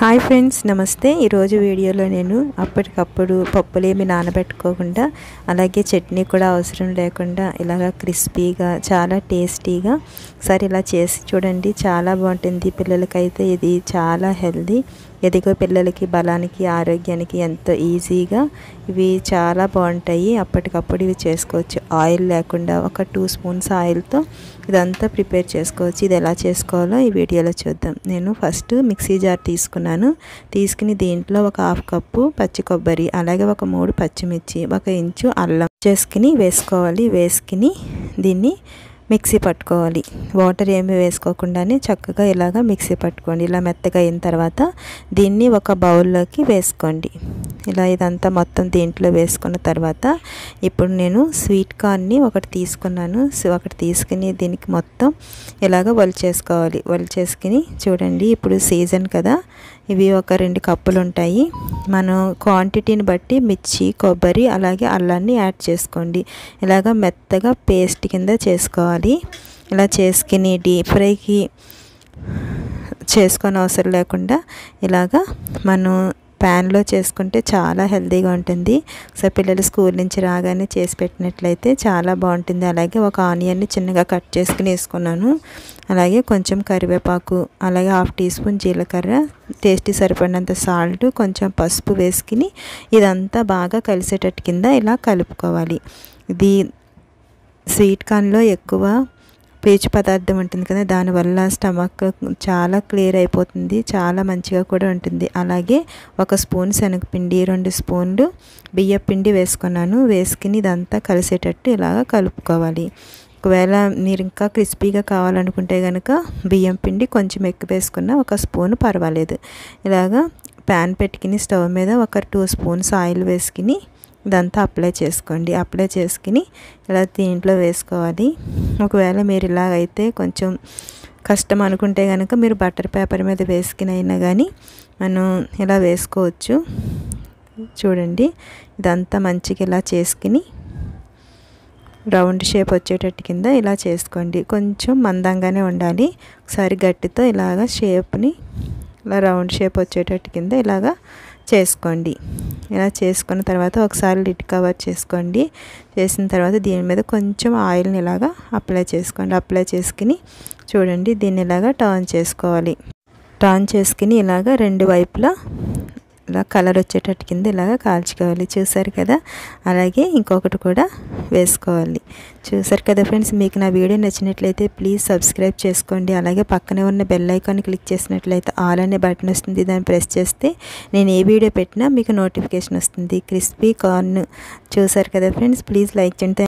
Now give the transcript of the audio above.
hi friends నమస్తే ఈరోజు వీడియోలో నేను అప్పటికప్పుడు పప్పులేమి నానబెట్టుకోకుండా అలాగే చట్నీ కూడా అవసరం లేకుండా ఇలాగ క్రిస్పీగా చాలా టేస్టీగా సరే ఇలా చేసి చూడండి చాలా బాగుంటుంది పిల్లలకైతే ఇది చాలా హెల్దీ ఎదిగో పిల్లలకి బలానికి ఆరోగ్యానికి ఎంతో ఈజీగా ఇవి చాలా బాగుంటాయి అప్పటికప్పుడు ఇవి చేసుకోవచ్చు ఆయిల్ లేకుండా ఒక టూ స్పూన్స్ ఆయిల్తో ఇదంతా ప్రిపేర్ చేసుకోవచ్చు ఇది ఎలా చేసుకోవాలో ఈ వీడియోలో చూద్దాం నేను ఫస్ట్ మిక్సీ జార్ తీసుకున్నాను తీసుకుని దీంట్లో ఒక హాఫ్ కప్పు పచ్చి కొబ్బరి అలాగే ఒక మూడు పచ్చిమిర్చి ఒక ఇంచు అల్లం చేసుకుని వేసుకోవాలి వేసుకుని దీన్ని మిక్సీ పట్టుకోవాలి వాటర్ ఏమి వేసుకోకుండానే చక్కగా ఇలాగ మిక్సీ పట్టుకోండి ఇలా మెత్తగా అయిన తర్వాత దీన్ని ఒక బౌల్లోకి వేసుకోండి ఇలా ఇదంతా మొత్తం దీంట్లో వేసుకున్న తర్వాత ఇప్పుడు నేను స్వీట్ కార్న్ని ఒకటి తీసుకున్నాను ఒకటి తీసుకుని దీనికి మొత్తం ఇలాగ వలిచేసుకోవాలి వలిచేసుకుని చూడండి ఇప్పుడు సీజన్ కదా ఇవి ఒక రెండు కప్పులు ఉంటాయి మనం క్వాంటిటీని బట్టి మిర్చి కొబ్బరి అలాగే అల్లాన్ని యాడ్ చేసుకోండి ఇలాగ మెత్తగా పేస్ట్ కింద చేసుకోవాలి ఇలా చేసుకుని డీప్ ఫ్రైకి చేసుకొని అవసరం లేకుండా ఇలాగా మనం ప్యాన్లో చేసుకుంటే చాలా హెల్తీగా ఉంటుంది సో పిల్లలు స్కూల్ నుంచి రాగానే చేసి పెట్టినట్లయితే చాలా బాగుంటుంది అలాగే ఒక ఆనియన్ని చిన్నగా కట్ చేసుకుని వేసుకున్నాను అలాగే కొంచెం కరివేపాకు అలాగే హాఫ్ టీ స్పూన్ జీలకర్ర టేస్టీ సరిపడినంత సాల్ట్ కొంచెం పసుపు వేసుకుని ఇదంతా బాగా కలిసేటట్టు కింద ఇలా కలుపుకోవాలి ఇది స్వీట్ కార్న్లో ఎక్కువ పీచు పదార్థం ఉంటుంది కదా దానివల్ల స్టమక్ చాలా క్లియర్ అయిపోతుంది చాలా మంచిగా కూడా ఉంటుంది అలాగే ఒక స్పూన్ శనగపిండి రెండు స్పూన్లు బియ్య పిండి వేసుకున్నాను వేసుకుని ఇదంతా కలిసేటట్టు ఇలాగ కలుపుకోవాలి ఒకవేళ మీరు ఇంకా క్రిస్పీగా కావాలనుకుంటే కనుక బియ్యం పిండి కొంచెం ఎక్కువ వేసుకున్న ఒక స్పూన్ పర్వాలేదు ఇలాగా ప్యాన్ పెట్టుకుని స్టవ్ మీద ఒక టూ స్పూన్స్ ఆయిల్ వేసుకుని ఇదంతా అప్లై చేసుకోండి అప్లై చేసుకుని ఇలా దీంట్లో వేసుకోవాలి ఒకవేళ మీరు ఇలాగైతే కొంచెం కష్టం అనుకుంటే కనుక మీరు బటర్ పేపర్ మీద వేసుకుని అయినా కానీ మనం ఇలా వేసుకోవచ్చు చూడండి ఇదంతా మంచిగా ఇలా చేసుకుని రౌండ్ షేప్ వచ్చేటట్టు కింద ఇలా చేసుకోండి కొంచెం మందంగానే ఉండాలి ఒకసారి గట్టితో ఇలాగ షేప్ని ఇలా రౌండ్ షేప్ వచ్చేటట్టు కింద ఇలాగా చేసుకోండి ఇలా చేసుకున్న తర్వాత ఒకసారి లిడ్ కవర్ చేసుకోండి చేసిన తర్వాత దీని మీద కొంచెం ఆయిల్ని ఇలాగా అప్లై చేసుకోండి అప్లై చేసుకుని చూడండి దీన్ని ఇలాగా టర్న్ చేసుకోవాలి టర్న్ చేసుకుని ఇలాగ రెండు వైపులా ఇలా కలర్ వచ్చేటట్టు కింద ఇలాగ కాల్చుకోవాలి చూసారు కదా అలాగే ఇంకొకటి కూడా వేసుకోవాలి చూసారు కదా ఫ్రెండ్స్ మీకు నా వీడియో నచ్చినట్లయితే ప్లీజ్ సబ్స్క్రైబ్ చేసుకోండి అలాగే పక్కనే ఉన్న బెల్ ఐకాన్ క్లిక్ చేసినట్లయితే ఆల్ అనే బటన్ వస్తుంది దాన్ని ప్రెస్ చేస్తే నేను ఏ వీడియో పెట్టినా మీకు నోటిఫికేషన్ వస్తుంది క్రిస్పీ కార్న్ చూసారు కదా ఫ్రెండ్స్ ప్లీజ్ లైక్ చేయండి